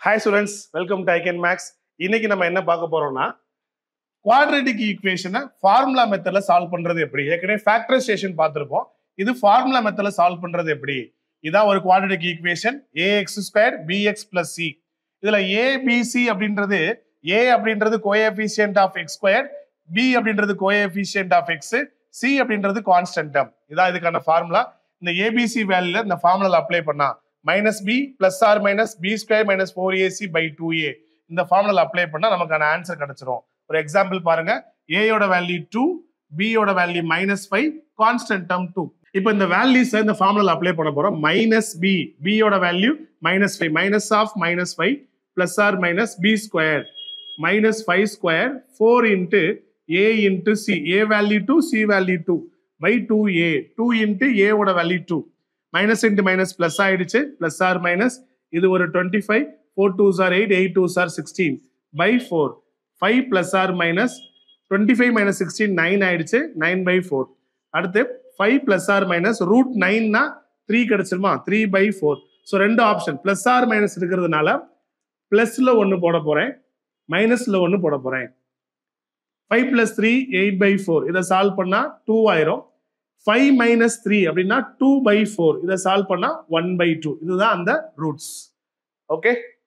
hi students welcome to Icon Maths இன்னைக்கு நம்ம என்ன பார்க்க போறோம்னா குவாட்ரேட்டிக் ஈக்குவேஷனை ஃபார்முலா மெத்தட்ல சால்வ் பண்றது எப்படி ஏற்கனவே ஃபேக்டரைசேஷன் பார்த்திருப்போம் இது ஃபார்முலா மெத்தட்ல சால்வ் பண்றது எப்படி இதான் ஒரு quadratic equation A X square B X plus C இதுல ஏ பிசி அப்படின்றது ஏ அப்படின்றது coefficient of X square B அப்படின்றது கோஎஃபிஷியன்ட் ஆஃப் எக்ஸ் சி அப்படின்றது கான்ஸ்டன்ட் டேர்ம் இதான் இதுக்கான ஃபார்முலா இந்த ஏபிசி வேல்யூல இந்த ஃபார்முலா அப்ளை பண்ணா minus B plus or minus B square minus four A C by two A இந்த ஃபார்முலா அப்ளை பண்ணா நமக்கான ஆன்சர் கிடைச்சிரும் ஒரு எக்ஸாம்பிள் பாருங்க ஏயோட வேல்யூ டூ பியோட value minus five constant term two இப்போ இந்த வேல்யூஸ் இந்த ஃபார்முலா அப்ளை பண்ண போறோம் மைனஸ் பி பியோட value minus five minus of minus five plus or minus B square minus five square four into A into C A value two C value two by two A two into ஏவோட value two minus into minus plus ஆயிடுச்சு plus or minus இது ஒரு twenty five four two sir eight eight two sir sixteen by four five plus or minus twenty five minus sixteen nine ஆயிடுச்சு nine by four அடுத்து five plus or minus root நைன்னா three கிடைச்சிருமா three by four so ரெண்டு option plus or minus இருக்கிறதுனால பிளஸ்ல ஒன்று போட போறேன் மைனஸ்ல ஒன்று போட போறேன் five plus three eight by four இதை சால்வ் பண்ணா டூ ஆயிரும் ஃபைவ் மைனஸ் த்ரீ அப்படின்னா டூ பை ஃபோர் இதை சால்வ் பண்ணா ஒன் பை டூ இதுதான் அந்த ரூட்ஸ் ஓகே